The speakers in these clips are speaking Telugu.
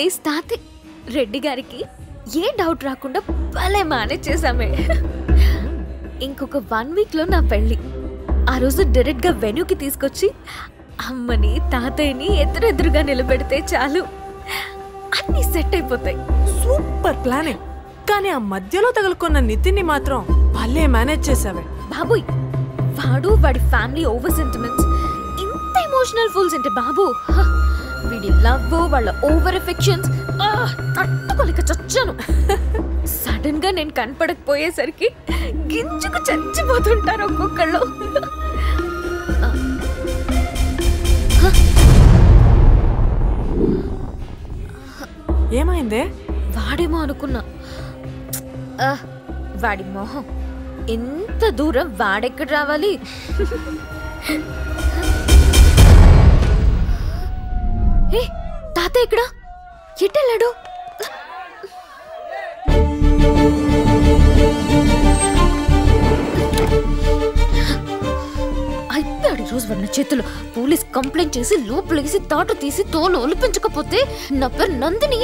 నైస్ తాతే రెడ్డి గారికి ఏ డౌట్ రాకుండా భలే మేనేజ్ చేసామే ఇంకొక వన్ వీక్లో నా పెళ్ళి ఆ రోజు డైరెక్ట్గా వెన్యూకి తీసుకొచ్చి అమ్మని తాతయ్యని ఎదురెదురుగా నిలబెడితే చాలు అన్నీ సెట్ అయిపోతాయి సూపర్ ప్లానింగ్ కానీ ఆ మధ్యలో తగులుకున్న నితిన్ని మాత్రం భలే మేనేజ్ చేసావే బాబోయ్ వాడు వాడి ఫ్యామిలీ ఓవర్ సెంటిమెంట్స్ ఇంత ఎమోషనల్ ఫుల్స్ అంటే బాబు హ, వీడి లవ్ వాళ్ళ ఓవర్ ఎఫెక్షన్స్ తట్టుకోలేక చచ్చాను సడన్ గా నేను కనపడకపోయేసరికి గింజుకు చచ్చిపోతుంటారు ఒక్కొక్కళ్ళు ఏమైందే వాడేమో అనుకున్నా ఆ, వాడి మొహం ఎంత దూరం వాడెక్కడ రావాలి ఏ తాత ఎక్కడ ఎట్టెళ్ళాడు అయిపోయాడు ఈ రోజు వాడి నా చేతిలో పోలీస్ కంప్లైంట్ చేసి లోపలికి తాట తీసి తోలు ఒలిపించకపోతే నా పేరు నందిని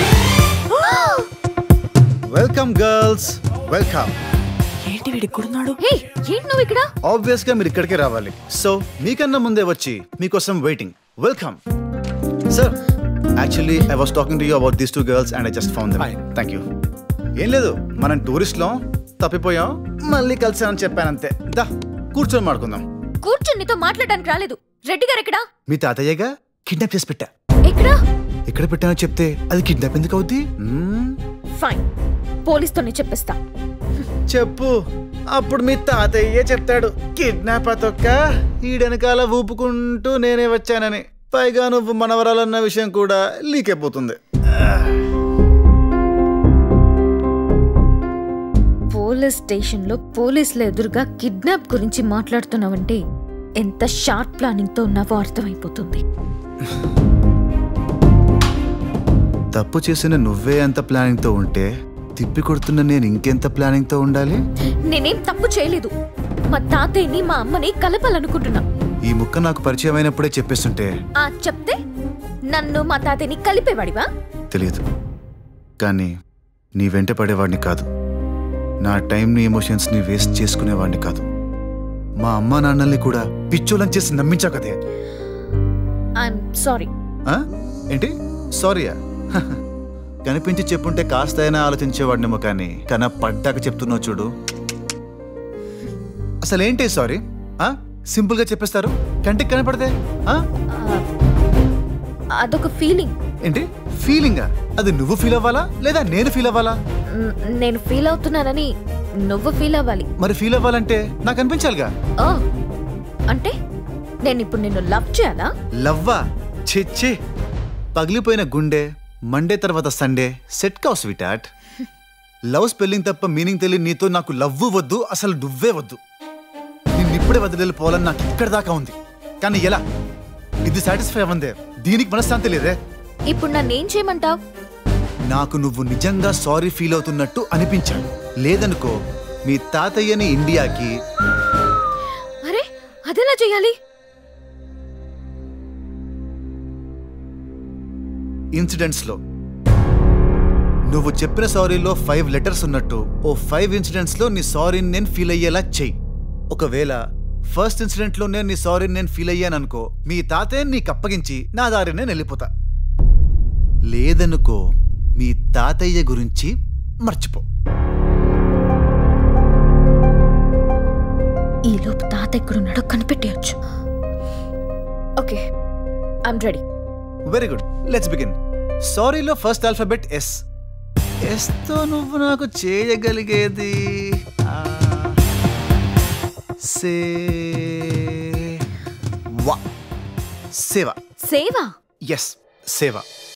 వెల్కమ్ గర్ల్స్ వెల్కమ్ ఏంటి వీడి ఇక్కడున్నాడు హే ఏంటి నువ్వు ఇక్కడ ఆబ్వియస్ గా మీరు ఇక్కడికే రావాలి సో మీకన్నా ముందే వచ్చి మీకోసం waiting welcome sir actually I was talking to you about these two girls and I just found them thank you ఏం లేదు మనం టూరిస్ట్ లో తప్పిపోయాం మళ్ళీ కలిసామని చెప్పానంతే దా కూర్చొని మాడుకుందాం కూర్చొని నీతో మాట్లాడడానికి రాలేదు రెడ్డి గారు ఎక్కడా మీ తాతయ్యగా కిడ్నాప్ చేసి పెట్టా ఎక్కడా ఎక్కడ పెట్టానో చెప్తే అది కిడ్నాప్ ఎందుకు అవుద్ది మ్మ్, ఫైన్ పోలీస్తో నేను చెప్పేస్తా చెప్పు అప్పుడు మీ తాతయ్యే చెప్తాడు కిడ్నాప్ తొక్క ఈడెనకాల ఊపుకుంటూ నేనే వచ్చానని పైగా నువ్వు మనవరాలన్న విషయం కూడా లీక్ అయిపోతుంది పోలీస్ స్టేషన్ లో పోలీసుల ఎదురుగా కిడ్నాప్ గురించి మాట్లాడుతున్నావంటే ఎంత షార్ట్ ప్లానింగ్ తో ఉన్నావో అర్థమైపోతుంది తప్పు చేసిన నువ్వే అంత ప్లానింగ్ తో ఉంటే తిప్పి కొడుతున్న నేను ఇంకెంత ప్లానింగ్ తో ఉండాలి నేనేం తప్పు చేయలేదు మా తాతయ్యని మా అమ్మని కలపాలనుకుంటున్నా ఈ ముక్క నాకు పరిచయం అయినప్పుడే చెప్పేస్తుంటే ఆ చెప్తే నన్ను మా తాతయ్యని కలిపేవాడివా తెలియదు కానీ నీ వెంట పడేవాడిని కాదు నా టైంని ఎమోషన్స్ని వేస్ట్ చేసుకునేవాడిని కాదు మా అమ్మా నాన్నల్ని కూడా పిచ్చోలం చేసి నమ్మించా కదే ఐఎమ్ సారీ ఆ? ఏంటి సారీయా హహ. కనిపించి చెప్పుంటే కాస్త అయినా ఆలోచించేవాడినేమో కానీ కన పడ్డాక చెప్తున్నావు చూడు అసలేంటి సారీ సింపుల్ గా చెప్పేస్తారు కంటికి కనపడదే ఆ? అదొక ఫీలింగ్ ఏంటి ఫీలింగా అది నువ్వు ఫీల్ అవ్వాలా లేదా నేను ఫీల్ అవ్వాలా మ్, నేను ఫీల్ అవుతున్నానని నువ్వు ఫీల్ అవ్వాలి మరి ఫీల్ అవ్వాలంటే నాకు అనిపించాలిగా ఓ అంటే నేను ఇప్పుడు నిన్ను లవ్ చేయాలా లవ్వా చిచ్చి పగిలిపోయిన గుండె మండే తర్వాత సండే సెట్ కావు స్వీట్ ఆర్ట్ లవ్ స్పెల్లింగ్ తప్ప మీనింగ్ తెలియని నీతో నాకు లవ్ వద్దు అసలు నువ్వే వద్దు నిన్ను ఇప్పుడే వదిలిపోవాలని నాకు ఇక్కడ దాకా ఉంది కానీ ఎలా ఇది సాటిస్ఫై అవ్వందే దీనికి మనశ్శాంతి లేదే ఇప్పుడు నన్నేం చేయమంటావ్ నాకు నువ్వు నిజంగా సారీ ఫీల్ అవుతున్నట్టు అనిపించాడు లేదనుకో మీ తాతయ్యని ఇండియాకి అరే అదెలా చేయాలి ఇన్సిడెంట్స్ లో నువ్వు చెప్పిన సారీలో ఫైవ్ లెటర్స్ ఉన్నట్టు ఓ ఫైవ్ ఇన్సిడెంట్స్ లో నీ సారీని నేను ఫీల్ అయ్యేలా చెయ్యి ఒకవేళ ఫస్ట్ ఇన్సిడెంట్ లో నేను నీ సారీని నేను ఫీల్ అయ్యాననుకో మీ తాతయ్య నీకు అప్పగించి నా దారి నేను వెళ్ళిపోతా లేదనుకో మీ తాతయ్య గురించి మర్చిపో ఈ లోపు తాత ఎక్కడున్నాడో కనిపెట్టేయచ్చు okay I'm ready very good let's begin సారీలో ఫస్ట్ ఆల్ఫాబెట్ ఎస్ ఎస్తో నువ్వు నాకు చేయగలిగేది ఆ, సే వా సేవ సేవా ఎస్ సేవ